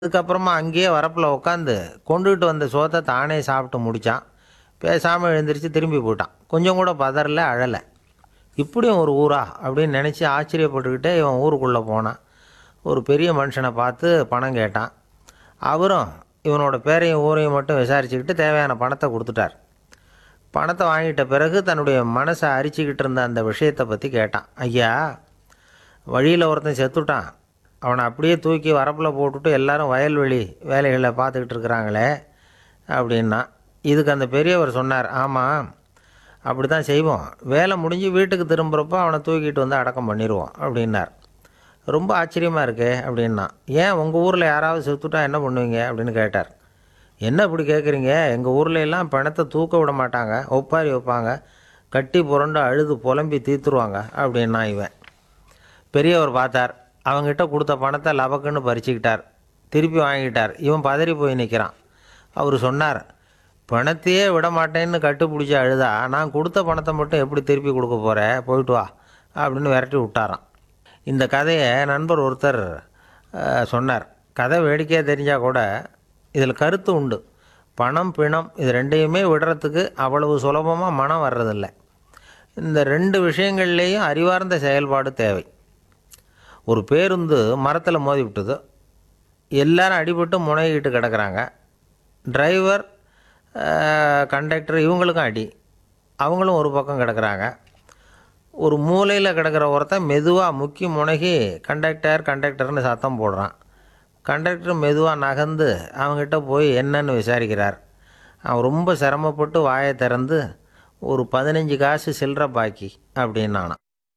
அதுக்கப்புறமா அங்கேயே வரப்பில் உட்காந்து கொண்டுகிட்டு வந்த சோத்தை தானே சாப்பிட்டு முடித்தான் பேசாமல் எழுந்திரிச்சு திரும்பி போயிட்டான் கொஞ்சம் கூட பதறல அழலை இப்படியும் ஒரு ஊரா அப்படின்னு நினச்சி ஆச்சரியப்பட்டுக்கிட்டே இவன் ஊருக்குள்ளே போனான் ஒரு பெரிய மனுஷனை பார்த்து பணம் கேட்டான் அவரும் இவனோட பேரையும் ஊரையும் மட்டும் விசாரிச்சுக்கிட்டு தேவையான பணத்தை கொடுத்துட்டார் பணத்தை வாங்கிட்ட பிறகு தன்னுடைய மனசை அரிச்சுக்கிட்டு இருந்த அந்த விஷயத்தை பற்றி கேட்டான் ஐயா வழியில் ஒருத்தன் செத்துட்டான் அவனை அப்படியே தூக்கி வரப்பில் போட்டுட்டு எல்லாரும் வயல்வெளி வேலைகளை பார்த்துக்கிட்டு இருக்கிறாங்களே அப்படின்னா இதுக்கு அந்த பெரியவர் சொன்னார் ஆமாம் அப்படி தான் செய்வோம் வேலை முடிஞ்சு வீட்டுக்கு திரும்புகிறப்போ அவனை தூக்கிட்டு வந்து அடக்கம் பண்ணிடுவோம் அப்படின்னார் ரொம்ப ஆச்சரியமாக இருக்கே அப்படின்னா ஏன் உங்கள் ஊரில் யாராவது செத்துட்டா என்ன பண்ணுவீங்க அப்படின்னு கேட்டார் என்ன இப்படி கேட்குறீங்க எங்கள் ஊரில் எல்லாம் பிணத்தை தூக்க விட மாட்டாங்க ஒப்பாரி வைப்பாங்க கட்டி புரண்டு அழுது புலம்பி தீத்துருவாங்க அப்படின்னா இவன் பெரியவர் பார்த்தார் அவங்கிட்ட கொடுத்த பணத்தை லபக்குன்னு பறிச்சுக்கிட்டார் திருப்பி வாங்கிட்டார் இவன் பதறி போய் நிற்கிறான் அவர் சொன்னார் பணத்தையே விட மாட்டேன்னு கட்டுப்பிடிச்சி அழுதா நான் கொடுத்த பணத்தை மட்டும் எப்படி திருப்பி கொடுக்க போகிறேன் போயிட்டு வா அப்படின்னு விரட்டி விட்டாராம் இந்த கதையை நண்பர் ஒருத்தர் அஹ், சொன்னார் கதை வேடிக்கையாக தெரிஞ்சால் கூட இதில் கருத்து உண்டு பணம் பிணம் இது ரெண்டையுமே விடுறதுக்கு அவ்வளவு சுலபமாக மனம் வர்றதில்ல இந்த ரெண்டு விஷயங்கள்லேயும் அறிவார்ந்த செயல்பாடு தேவை ஒரு பேருந்து மரத்தில் மோதி விட்டது எல்லாரும் அடிபட்டு முனைகிட்டு கிடக்குறாங்க டிரைவர் கண்டக்டர் இவங்களுக்கும் அடி அவங்களும் ஒரு பக்கம் கிடக்குறாங்க ஒரு மூலையில் கிடக்கிற ஒருத்தன் மெதுவாக முக்கி முனகி கண்டக்டர் கண்டக்டர்னு சத்தம் போடுறான் கண்டக்டர் மெதுவாக நகர்ந்து அவங்ககிட்ட போய் என்னன்னு விசாரிக்கிறார் அவன் ரொம்ப சிரமப்பட்டு வாயை திறந்து ஒரு பதினஞ்சு காசு சில்லற பாக்கி அப்படின்னானான்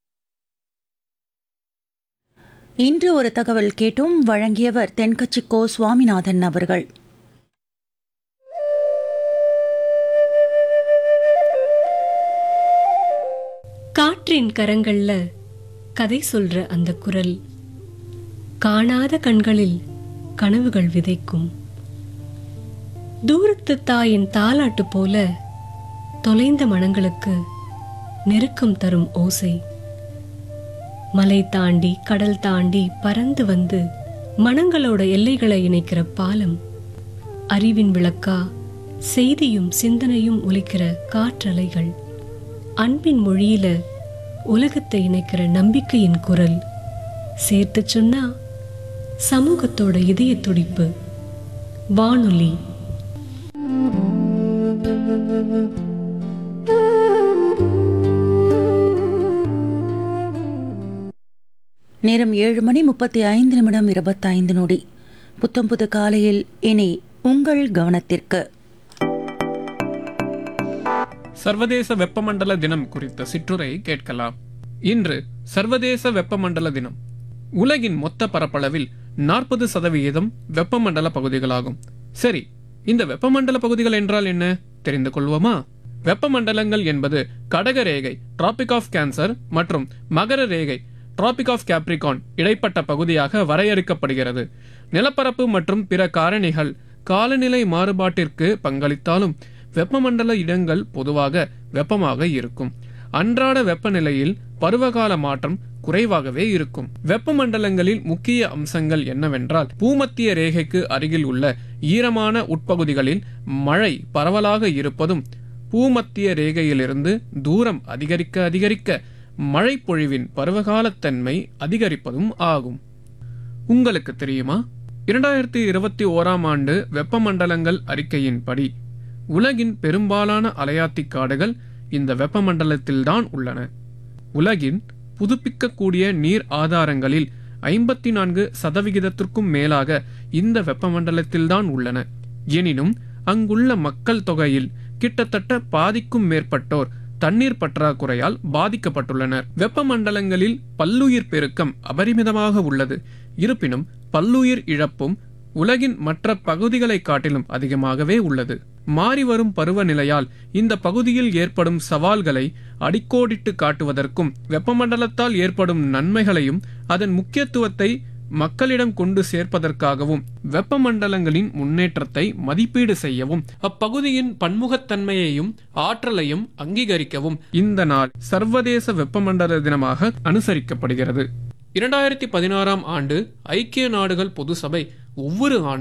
இன்று ஒரு தகவல் கேட்டும் வழங்கியவர் தென்கட்சி கோ சுவாமிநாதன் அவர்கள் காற்றின் கரங்கள்ல கதை சொல்ற அந்த குரல் காணாத கண்களில் கனவுகள் விதைக்கும் தூரத்து தாயின் தாலாட்டு போல தொலைந்த மனங்களுக்கு நெருக்கம் தரும் ஓசை மலை தாண்டி கடல் தாண்டி பறந்து வந்து மனங்களோட எல்லைகளை இணைக்கிற பாலம் அறிவின் விளக்கா செய்தியும் சிந்தனையும் ஒலிக்கிற காற்றலைகள் அன்பின் மொழியில உலகத்தை இணைக்கிற நம்பிக்கையின் குரல் சேர்த்து சொன்னா சமூகத்தோட இதய துடிப்பு வானொலி நேரம் ஏழு மணி முப்பத்தி ஐந்து நிமிடம் இருபத்தைந்து நொடி புத்தம் புது காலையில் இனி உங்கள் கவனத்திற்கு சர்வதேச வெப்பமண்டல தினம் குறித்த சிற்றுரை கேட்கலாம் இன்று சர்வதேச வெப்பமண்டல தினம் உலகின் மொத்த பரப்பளவில் நாற்பது சதவிகிதம் வெப்பமண்டல பகுதிகளாகும் சரி இந்த வெப்பமண்டல பகுதிகள் என்றால் என்ன தெரிந்து கொள்வோமா வெப்பமண்டலங்கள் என்பது கடக ரேகை டிராபிக் ஆஃப் கேன்சர் மற்றும் மகர ரேகை டிராபிக் ஆஃப் கேப்ரிகான் இடைப்பட்ட பகுதியாக வரையறுக்கப்படுகிறது நிலப்பரப்பு மற்றும் பிற காரணிகள் காலநிலை மாறுபாட்டிற்கு பங்களித்தாலும் வெப்பமண்டல இடங்கள் பொதுவாக வெப்பமாக இருக்கும் அன்றாட வெப்பநிலையில் பருவகால மாற்றம் குறைவாகவே இருக்கும் வெப்பமண்டலங்களில் முக்கிய அம்சங்கள் என்னவென்றால் பூமத்திய ரேகைக்கு அருகில் உள்ள ஈரமான உட்பகுதிகளில் மழை பரவலாக இருப்பதும் பூமத்திய ரேகையிலிருந்து தூரம் அதிகரிக்க அதிகரிக்க மழைப்பொழிவின் பருவகாலத்தன்மை அதிகரிப்பதும் ஆகும் உங்களுக்கு தெரியுமா இரண்டாயிரத்தி இருபத்தி ஓராம் ஆண்டு வெப்பமண்டலங்கள் அறிக்கையின்படி உலகின் பெரும்பாலான அலையாத்தி காடுகள் இந்த வெப்பமண்டலத்தில்தான் உள்ளன உலகின் புதுப்பிக்கக்கூடிய நீர் ஆதாரங்களில் ஐம்பத்தி நான்கு சதவிகிதத்திற்கும் மேலாக இந்த வெப்பமண்டலத்தில்தான் உள்ளன எனினும் அங்குள்ள மக்கள் தொகையில் கிட்டத்தட்ட பாதிக்கும் மேற்பட்டோர் தண்ணீர் பற்றாக்குறையால் பாதிக்கப்பட்டுள்ளனர் வெப்பமண்டலங்களில் பல்லுயிர் பெருக்கம் அபரிமிதமாக உள்ளது இருப்பினும் பல்லுயிர் இழப்பும் உலகின் மற்ற பகுதிகளை காட்டிலும் அதிகமாகவே உள்ளது மாறிவரும் பருவநிலையால் இந்த பகுதியில் ஏற்படும் சவால்களை அடிக்கோடிட்டு காட்டுவதற்கும் வெப்பமண்டலத்தால் ஏற்படும் நன்மைகளையும் அதன் முக்கியத்துவத்தை மக்களிடம் கொண்டு சேர்ப்பதற்காகவும் வெப்பமண்டலங்களின் முன்னேற்றத்தை மதிப்பீடு செய்யவும் அப்பகுதியின் பன்முகத்தன்மையையும் ஆற்றலையும் அங்கீகரிக்கவும் இந்த நாள் சர்வதேச வெப்பமண்டல தினமாக அனுசரிக்கப்படுகிறது இரண்டாயிரத்தி பதினாறாம் ஆண்டு ஐக்கிய நாடுகள் பொது சபை ஒவ்வொரு ஆண்டும்